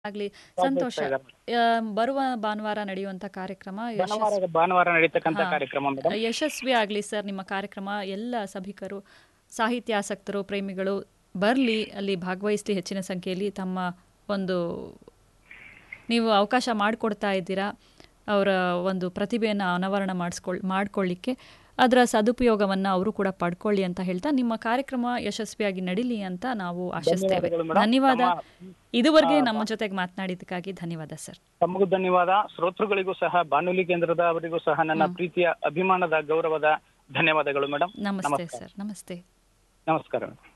ಆಗ್ಲಿ ಸಂತೋಷ ಆ, ಬರುವ ಭಾನುವಾರ ನಡೆಯುವಂತ ಕಾರ್ಯಕ್ರಮ ಯಶಸ್- ಭಾನುವಾರ ಭಾನುವಾರ ನಡೀತಕ್ಕಂತ ಹಾ. ಕಾರ್ಯಕ್ರಮ ಮೇಡಮ್ ಯಶಸ್ವಿ ಆಗಲಿ ಸರ್ ನಿಮ್ಮ ಕಾರ್ಯಕ್ರಮ ಎಲ್ಲ ಸಭಿಕರು ಸಾಹಿತ್ಯಾಸಕ್ತರು ಪ್ರೇಮಿಗಳು ಬರಲಿ ಅಲ್ಲಿ ಭಾಗವಹಿಸಲಿ ಹೆಚ್ಚಿನ ಸಂಖ್ಯೆಯಲ್ಲಿ ತಮ್ಮ ಒಂದು ನೀವು ಅವಕಾಶ ಮಾಡಿಕೊಡ್ತಾ ಇದ್ದೀರಾ ಅವರ ಒಂದು ಪ್ರತಿಭೆಯನ್ನು ಅನಾವರಣ ಮಾಡಿಸ್ಕೊಳ್ ಮಾಡ್ಕೊಳ್ಳಿಕ್ಕೆ ಅದರ ಸದುಪಯೋಗವನ್ನು ಅವರು ಕೂಡ ಪಡ್ಕೊಳ್ಳಿ ಅಂತ ಹೇಳ್ತಾ ನಿಮ್ಮ ಕಾರ್ಯಕ್ರಮ ಯಶಸ್ವಿಯಾಗಿ ನಡೀಲಿ ಅಂತ ನಾವು ಆಶಿಸ್ತೇವೆ ಧನ್ಯವಾದಗಳು ಮೇಡಮ್. ಧನ್ಯವಾದ ನಮ್ಮ- ಇದುವರೆಗೆ ನಮ್ಮ ಜೊತೆಗೆ ಮಾತನಾಡಿದ್ದಕ್ಕಾಗಿ ಧನ್ಯವಾದ ಸರ್ ತಮಗೂ ಧನ್ಯವಾದ ಶ್ರೋತೃಗಳಿಗೂ ಸಹ ಬಾನುಲಿ ಕೇಂದ್ರದ ಅವರಿಗೂ ಸಹ ನನ್ನ ಪ್ರೀತಿಯ ಅಭಿಮಾನದ ಗೌರವದ ಧನ್ಯವಾದಗಳು ಮೇಡಮ್ ನಮಸ್ತೆ ನಮಸ್ಕಾರ. ಸರ್ ನಮಸ್ತೆ ನಮಸ್ಕಾರ